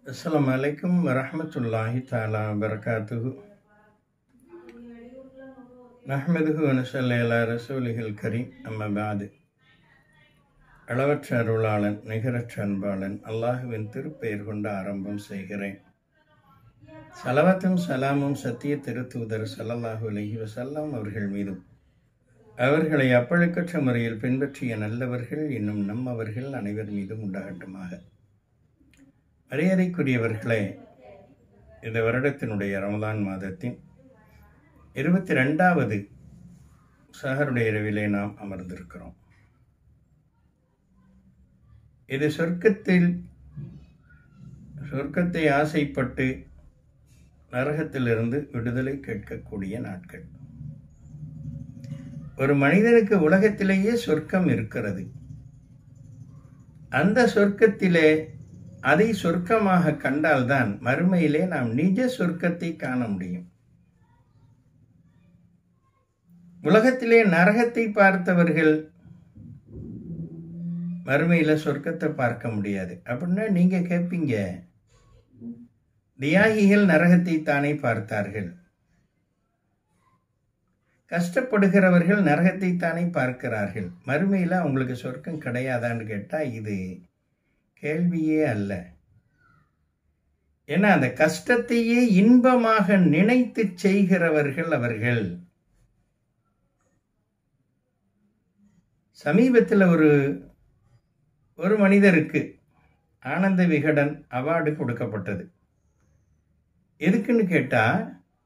அஸ்ஸலாமு அலைக்கும் வரஹ்மத்துல்லாஹி தஆலா வபரகாத்துஹு நஹ்மதுஹு வ நஸல்லி அலா ரசூலிஹில் கரீம் அம்மா பாது அளவற்ற அருளாளன் நிகரற்ற அன்பாளன் அல்லாஹுவின் திருப்பெயர் கொண்டு ஆரம்பம் செய்கிறேன் சலவத்தும் சலாமும் சத்திய திருத்தூதர் ஸல்லல்லாஹு அலைஹி வஸல்லம் அவர்கள் மீதும் அவர்களை அப்பழுக்கற்ற முறையில் பின்பற்றிய நல்லவர்கள் இன்னும் நம்மவர்கள் அனைவர் மீதும் உண்டாகட்டுமாக மரியாதைக்குரியவர்களே இந்த வருடத்தினுடைய ரமதான் மாதத்தின் இருபத்தி ரெண்டாவது சஹருடைய இரவிலே நாம் அமர்ந்திருக்கிறோம் இது சொர்க்கத்தில் சொர்க்கத்தை ஆசைப்பட்டு நரகத்திலிருந்து விடுதலை கேட்கக்கூடிய நாட்கள் ஒரு மனிதனுக்கு உலகத்திலேயே சொர்க்கம் இருக்கிறது அந்த சொர்க்கத்திலே அதை சொர்க்கமாக கண்டால்தான் மறுமையிலே நாம் நிஜ சொர்க்கத்தை காண முடியும் உலகத்திலே நரகத்தை பார்த்தவர்கள் மறுமையில சொர்க்கத்தை பார்க்க முடியாது அப்படின்னா நீங்க கேட்பீங்க தியாகிகள் நரகத்தை தானே பார்த்தார்கள் கஷ்டப்படுகிறவர்கள் நரகத்தை தானே பார்க்கிறார்கள் மறுமையில் அவங்களுக்கு சொர்க்கம் கிடையாதான்னு கேட்டால் இது கேள்வியே அல்ல ஏன்னா அந்த கஷ்டத்தையே இன்பமாக நினைத்து செய்கிறவர்கள் அவர்கள் சமீபத்தில் ஒரு ஒரு மனிதருக்கு ஆனந்த விகடன் அவார்டு கொடுக்கப்பட்டது எதுக்குன்னு கேட்டால்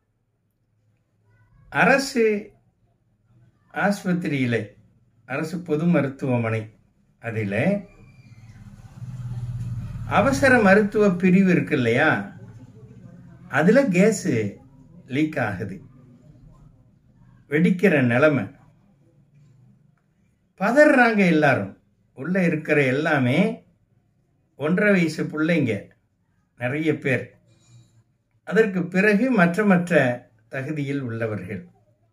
அரசு ஆஸ்பத்திரியில் அரசு பொது மருத்துவமனை அதில் அவசர மருத்துவ பிரிவு இருக்கு இல்லையா அதில் கேஸு லீக் ஆகுது வெடிக்கிற நிலைமை பதறாங்க எல்லாரும் உள்ளே இருக்கிற எல்லாமே ஒன்றரை வயசு பிள்ளைங்க நிறைய பேர் அதற்கு பிறகு மற்ற மற்ற தகுதியில் உள்ளவர்கள்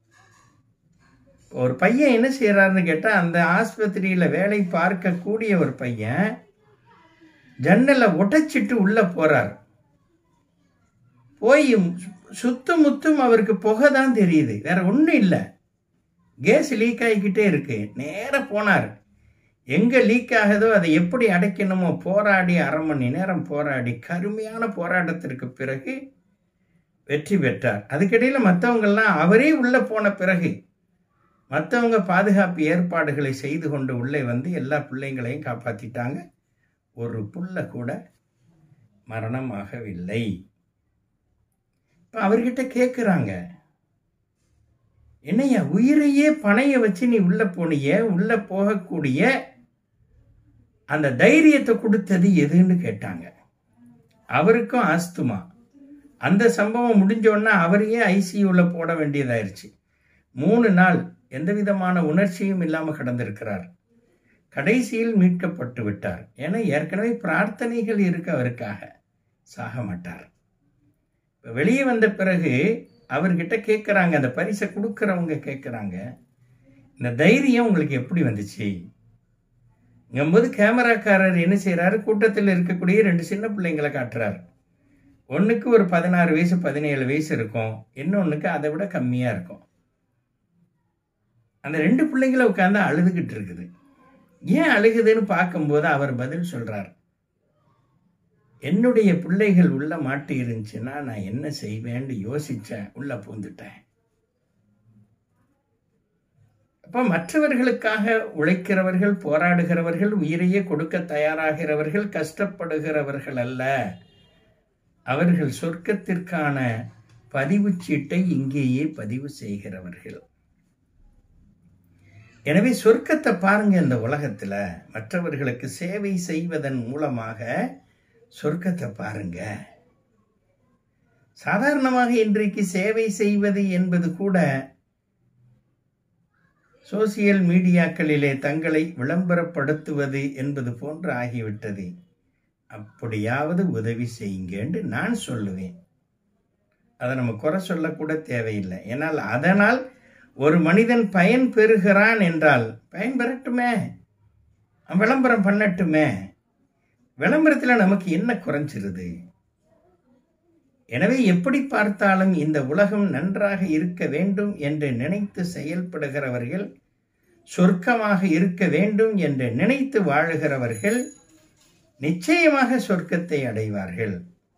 ஒரு பையன் என்ன செய்கிறாருன்னு கேட்டால் அந்த ஆஸ்பத்திரியில் வேலை பார்க்கக்கூடிய ஒரு பையன் ஜன்னலை உடைச்சிட்டு உள்ளே போகிறார் போய் சுத்து முத்தும் அவருக்கு புகை தான் தெரியுது வேற ஒன்றும் இல்லை கேஸ் லீக் ஆகிக்கிட்டே இருக்கு நேராக போனார் எங்கே லீக் ஆகுதோ அதை எப்படி அடைக்கணுமோ போராடி அரை மணி நேரம் போராடி கருமையான போராட்டத்திற்கு பிறகு வெற்றி பெற்றார் அதுக்கிடையில் மற்றவங்கெல்லாம் அவரே உள்ளே போன பிறகு மற்றவங்க பாதுகாப்பு ஏற்பாடுகளை செய்து கொண்டு உள்ளே வந்து எல்லா பிள்ளைங்களையும் காப்பாற்றிட்டாங்க ஒரு புள்ள கூட மரணமாகவில்லை இப்போ அவர்கிட்ட கேட்குறாங்க என்னையா உயிரையே பணைய வச்சு நீ உள்ள போனிய உள்ள போகக்கூடிய அந்த தைரியத்தை கொடுத்தது எதுன்னு கேட்டாங்க அவருக்கும் ஆஸ்துமா அந்த சம்பவம் முடிஞ்சோன்னா அவரையே ஐசியூவில் போட வேண்டியதாயிருச்சு மூணு நாள் எந்த விதமான உணர்ச்சியும் இல்லாமல் கடந்திருக்கிறார் கடைசியில் மீட்கப்பட்டு விட்டார் ஏன்னா ஏற்கனவே பிரார்த்தனைகள் இருக்கு அவருக்காக சாக மாட்டார் இப்போ வெளியே வந்த பிறகு அவர்கிட்ட கேட்குறாங்க அந்த பரிசை கொடுக்குறவங்க கேட்குறாங்க இந்த தைரியம் உங்களுக்கு எப்படி வந்துச்சு இங்கும்போது கேமராக்காரர் என்ன செய்கிறாரு கூட்டத்தில் இருக்கக்கூடிய ரெண்டு சின்ன பிள்ளைங்களை காட்டுறாரு ஒன்றுக்கு ஒரு பதினாறு வயசு பதினேழு வயசு இருக்கும் இன்னொன்றுக்கு அதை விட கம்மியாக இருக்கும் அந்த ரெண்டு பிள்ளைங்கள உட்காந்து அழுதுகிட்டு இருக்குது ஏன் அழுகுதுன்னு பார்க்கும்போது அவர் பதில் சொல்றார் என்னுடைய பிள்ளைகள் உள்ள மாட்டி இருந்துச்சுன்னா நான் என்ன செய்வேன்னு யோசிச்சேன் உள்ள பூந்துட்டேன் அப்ப மற்றவர்களுக்காக உழைக்கிறவர்கள் போராடுகிறவர்கள் உயிரையே கொடுக்க தயாராகிறவர்கள் கஷ்டப்படுகிறவர்கள் அல்ல அவர்கள் சொர்க்கத்திற்கான பதிவு சீட்டை இங்கேயே பதிவு செய்கிறவர்கள் எனவே சொர்க்கத்தை பாருங்க இந்த உலகத்துல மற்றவர்களுக்கு சேவை செய்வதன் மூலமாக சொர்க்கத்தை பாருங்க சாதாரணமாக இன்றைக்கு சேவை செய்வது என்பது கூட சோசியல் மீடியாக்களிலே தங்களை விளம்பரப்படுத்துவது என்பது போன்று ஆகிவிட்டது அப்படியாவது உதவி செய்யுங்கன்னு நான் சொல்லுவேன் அதை நம்ம குறை சொல்லக்கூட தேவையில்லை ஏன்னால் அதனால் ஒரு மனிதன் பயன் பெறுகிறான் என்றால் பயன் பெறட்டுமே விளம்பரம் பண்ணட்டுமே விளம்பரத்தில் நமக்கு என்ன குறைஞ்சிருது எனவே எப்படி பார்த்தாலும் இந்த உலகம் நன்றாக இருக்க வேண்டும் என்று நினைத்து செயல்படுகிறவர்கள் சொர்க்கமாக இருக்க வேண்டும் என்று நினைத்து வாழுகிறவர்கள் நிச்சயமாக சொர்க்கத்தை அடைவார்கள்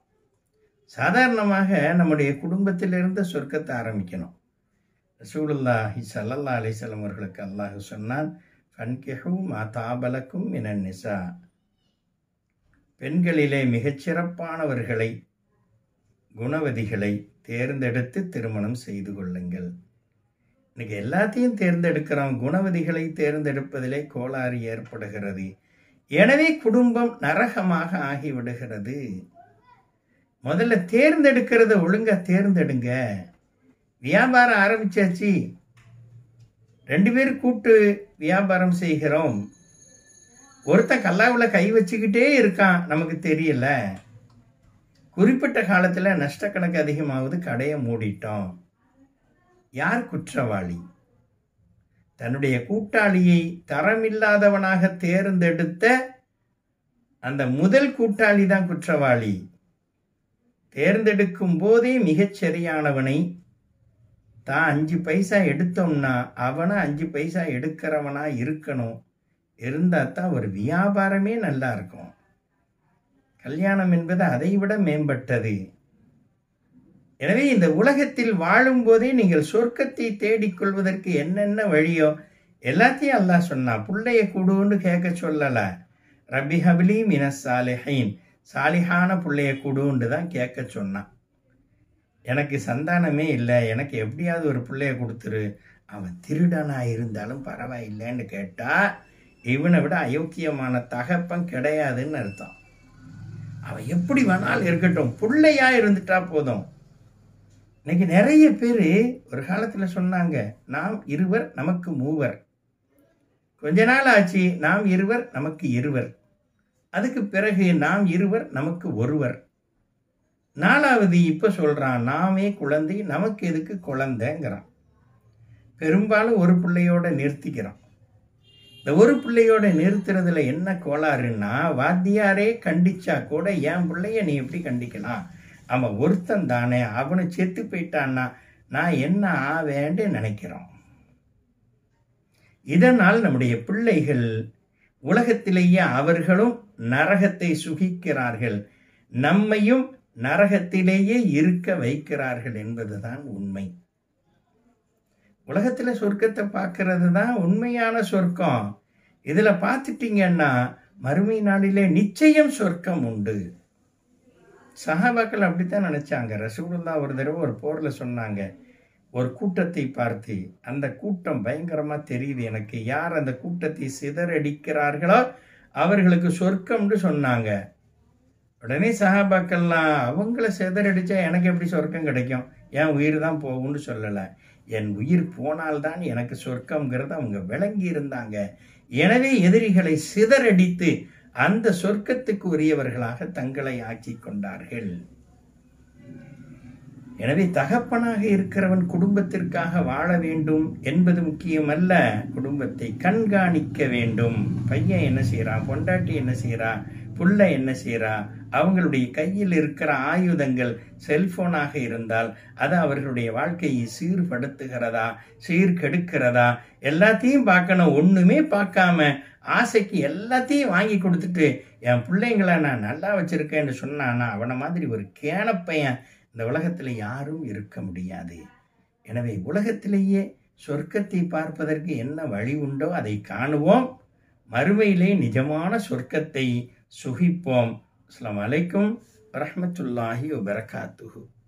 சாதாரணமாக நம்முடைய குடும்பத்திலிருந்து சொர்க்கத்தை ஆரம்பிக்கணும் ரசூலுல்லாஹி சல்லல்லா அலிசல்லம் அவர்களுக்கு அல்லாஹ் சொன்னான் ஃபன்கிஹு மா தாபலக்கும் மினன் நிசா பெண்களிலே மிகச்சிறப்பானவர்களை குணவதிகளை தேர்ந்தெடுத்து திருமணம் செய்து கொள்ளுங்கள் இன்னைக்கு எல்லாத்தையும் தேர்ந்தெடுக்கிறோம் குணவதிகளை தேர்ந்தெடுப்பதிலே கோளாறு ஏற்படுகிறது எனவே குடும்பம் நரகமாக ஆகிவிடுகிறது முதல்ல தேர்ந்தெடுக்கிறத ஒழுங்கா தேர்ந்தெடுங்க வியாபாரம் ஆரம்பிச்சாச்சு ரெண்டு பேரும் கூட்டு வியாபாரம் செய்கிறோம் ஒருத்தன் கல்லாவில் கை வச்சுக்கிட்டே இருக்கான் நமக்கு தெரியல குறிப்பிட்ட காலத்தில் நஷ்டக்கணக்கு அதிகமாகுது கடையை மூடிட்டோம் யார் குற்றவாளி தன்னுடைய கூட்டாளியை தரமில்லாதவனாக தேர்ந்தெடுத்த அந்த முதல் கூட்டாளி தான் குற்றவாளி தேர்ந்தெடுக்கும் போதே மிகச் சரியானவனை தான் அஞ்சு பைசா எடுத்தோம்னா அவனை அஞ்சு பைசா எடுக்கிறவனா இருக்கணும் இருந்தால் தான் ஒரு வியாபாரமே நல்லா இருக்கும் கல்யாணம் என்பது அதை விட மேம்பட்டது எனவே இந்த உலகத்தில் வாழும்போதே நீங்கள் சொர்க்கத்தை தேடிக்கொள்வதற்கு என்னென்ன வழியோ எல்லாத்தையும் அல்லாஹ் சொன்னான் பிள்ளைய கூடுன்னு கேட்க சொல்லல ரபி ஹபிலி மினஸ் சாலிஹைன் சாலிஹான பிள்ளைய கூடுன்னு தான் கேட்க சொன்னான் எனக்கு சந்தானமே இல்லை எனக்கு எப்படியாவது ஒரு பிள்ளைய கொடுத்துரு அவன் திருடனா இருந்தாலும் பரவாயில்லைன்னு கேட்டா இவனை விட அயோக்கியமான தகப்பன் கிடையாதுன்னு அர்த்தம் அவன் எப்படி வேணாலும் இருக்கட்டும் பிள்ளையா இருந்துட்டா போதும் இன்னைக்கு நிறைய பேர் ஒரு காலத்தில் சொன்னாங்க நாம் இருவர் நமக்கு மூவர் கொஞ்ச நாள் ஆச்சு நாம் இருவர் நமக்கு இருவர் அதுக்கு பிறகு நாம் இருவர் நமக்கு ஒருவர் நாலாவது இப்போ சொல்கிறான் நாமே குழந்தை நமக்கு எதுக்கு குழந்தைங்கிறான் பெரும்பாலும் ஒரு பிள்ளையோட நிறுத்திக்கிறான் இந்த ஒரு பிள்ளையோட நிறுத்துறதுல என்ன கோளாறுன்னா வாத்தியாரே கண்டிச்சா கூட என் பிள்ளைய நீ எப்படி கண்டிக்கலாம் அவன் ஒருத்தன் தானே அவனு செத்து போயிட்டான்னா நான் என்ன ஆவேன்னு நினைக்கிறோம் இதனால் நம்முடைய பிள்ளைகள் உலகத்திலேயே அவர்களும் நரகத்தை சுகிக்கிறார்கள் நம்மையும் நரகத்திலேயே இருக்க வைக்கிறார்கள் என்பதுதான் உண்மை உலகத்தில் சொர்க்கத்தை பார்க்கறது தான் உண்மையான சொர்க்கம் இதில் பார்த்துட்டீங்கன்னா மறுமை நாளிலே நிச்சயம் சொர்க்கம் உண்டு சஹாபாக்கள் அப்படித்தான் நினைச்சாங்க ரசூலுல்லா ஒரு தடவை ஒரு போரில் சொன்னாங்க ஒரு கூட்டத்தை பார்த்து அந்த கூட்டம் பயங்கரமா தெரியுது எனக்கு யார் அந்த கூட்டத்தை சிதறடிக்கிறார்களோ அவர்களுக்கு சொர்க்கம்னு சொன்னாங்க உடனே சஹாபாக்கள்லாம் அவங்கள சிதறடிச்சா எனக்கு எப்படி சொர்க்கம் கிடைக்கும் என் உயிர் தான் போகும்னு சொல்லலை என் உயிர் போனால்தான் எனக்கு சொர்க்கம்ங்கிறத அவங்க விளங்கி இருந்தாங்க எனவே எதிரிகளை சிதறடித்து அந்த சொர்க்கத்துக்கு உரியவர்களாக தங்களை ஆக்கி கொண்டார்கள் எனவே தகப்பனாக இருக்கிறவன் குடும்பத்திற்காக வாழ வேண்டும் என்பது முக்கியமல்ல குடும்பத்தை கண்காணிக்க வேண்டும் பையன் என்ன செய்யறான் பொண்டாட்டி என்ன செய்யறா புள்ள என்ன செய்யறா அவங்களுடைய கையில் இருக்கிற ஆயுதங்கள் செல்போனாக இருந்தால் அது அவர்களுடைய வாழ்க்கையை சீர்படுத்துகிறதா சீர்கெடுக்கிறதா எல்லாத்தையும் பார்க்கணும் ஒண்ணுமே பார்க்காம ஆசைக்கு எல்லாத்தையும் வாங்கி கொடுத்துட்டு என் பிள்ளைங்களை நான் நல்லா வச்சிருக்கேன்னு சொன்னானா அவனை மாதிரி ஒரு கேனப்பையன் இந்த உலகத்தில் யாரும் இருக்க முடியாது எனவே உலகத்திலேயே சொர்க்கத்தை பார்ப்பதற்கு என்ன வழி உண்டோ அதை காணுவோம் மறுமையிலே நிஜமான சொர்க்கத்தை சுகிப்போம் அஸ்லாம் அலைக்கும் வரமத்துல்லாஹி வபரகாத்துஹு